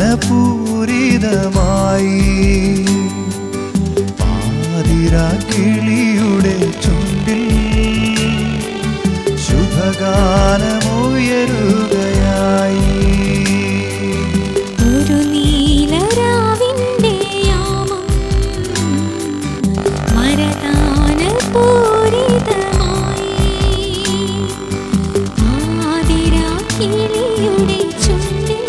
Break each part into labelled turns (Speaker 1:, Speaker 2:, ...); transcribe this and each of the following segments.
Speaker 1: പാതിരാ കിളിയുടെ ചുണ്ടിൽ ശുഭഗാനമുയരുകയായി
Speaker 2: ഒരു നീലരാവിന്റെ യാമം മരതാന പൂരിതമായി ആതിരാ കിളിയുടെ ചുണ്ടിൽ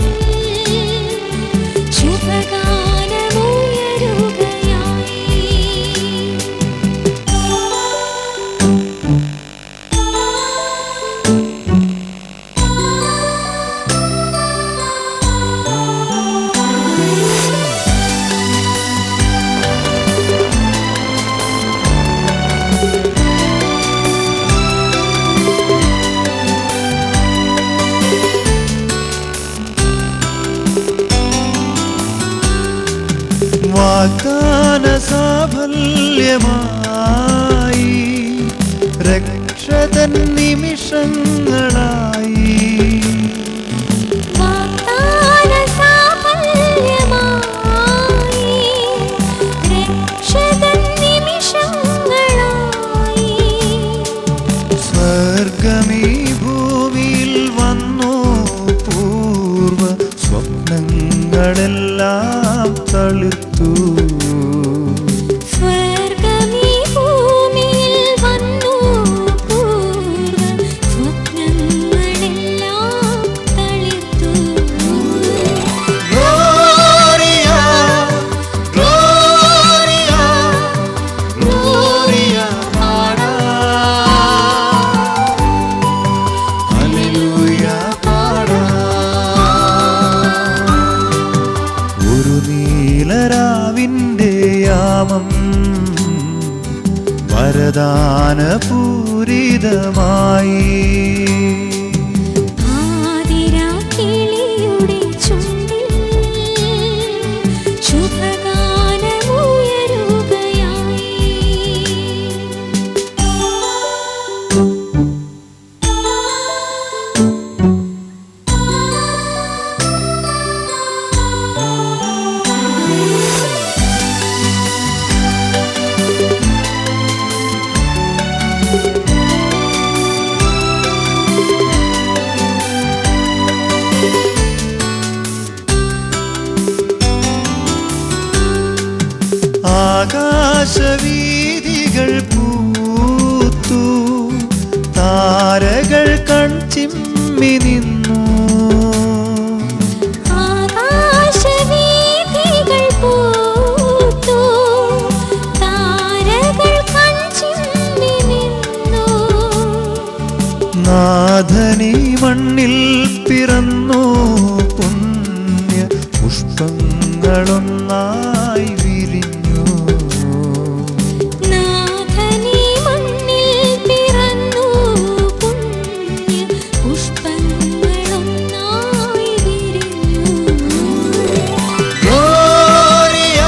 Speaker 1: വാഗ്ദാന സാഫല്യമായി രക്ഷതൻ നിമിഷങ്ങളായി
Speaker 2: വാഗ്ദാന സാഫല്യമായി രക്ഷകൻ നിമിഷങ്ങളായി
Speaker 1: സ്വർഗമീ ഭൂമിയിൽ വന്നു പൂർവ സ്വപ്നങ്ങളെല്ലാം തളിർത്തു
Speaker 2: സ്വർഗമീ ഭൂമിയിൽ വന്നു പൂർവ സ്വപ്നങ്ങളെല്ലാം തളിർത്തു
Speaker 1: Gloria, Gloria, Gloria പാടാം. ഹല്ലേലൂയ പാടാം. ഒരു നീലരാവിൻ്റെ യാമം വരദാനപൂരിതമായി
Speaker 2: ആതിരാ കിളിയുടെ ചുണ്ടിൽ
Speaker 1: ആകാശവീതികൾ പൂത്തു താരകൾ കൺചിമ്മി നിന്നു
Speaker 2: ആകാശവീഥികൾ പൂത്തു താരകൾ കൺചിമ്മി നിന്നു
Speaker 1: നാഥനീ മണ്ണിൽ പിറന്നു പുണ്യ പുഷ്പങ്ങളൊന്നായി വിരിഞ്ഞു
Speaker 2: നാഥനീ മണ്ണിൽ പിറന്നു പുണ്യ പുഷ്പങ്ങളൊന്നായി വിരിഞ്ഞു
Speaker 1: ഗ്ലോറിയ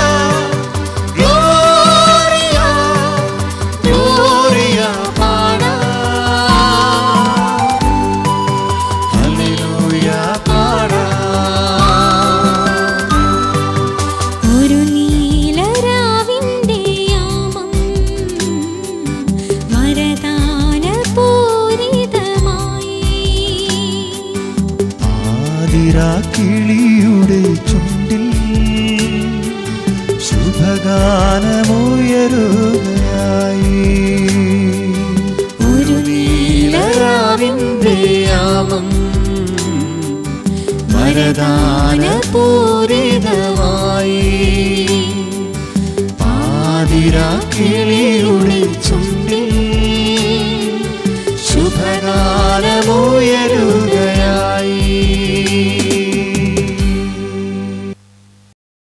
Speaker 1: ഗ്ലോറിയ ഗ്ലോറിയ പാടാം ഹല്ലേലൂയ പാടാം
Speaker 2: ഒരു നീലരാവിന്റെ യാമം വരദാന പൂരിതമായി
Speaker 1: ആതിരാ കിളിയുടെ ചുണ്ടിൽ ശുഭഗാനമുയരുകയായി
Speaker 2: ഒരു നീലരാവിന്റെ യാമം വരദാന പൂരിതമായി
Speaker 1: ആതിരാ കിളിയുടെ ചുണ്ടിൽ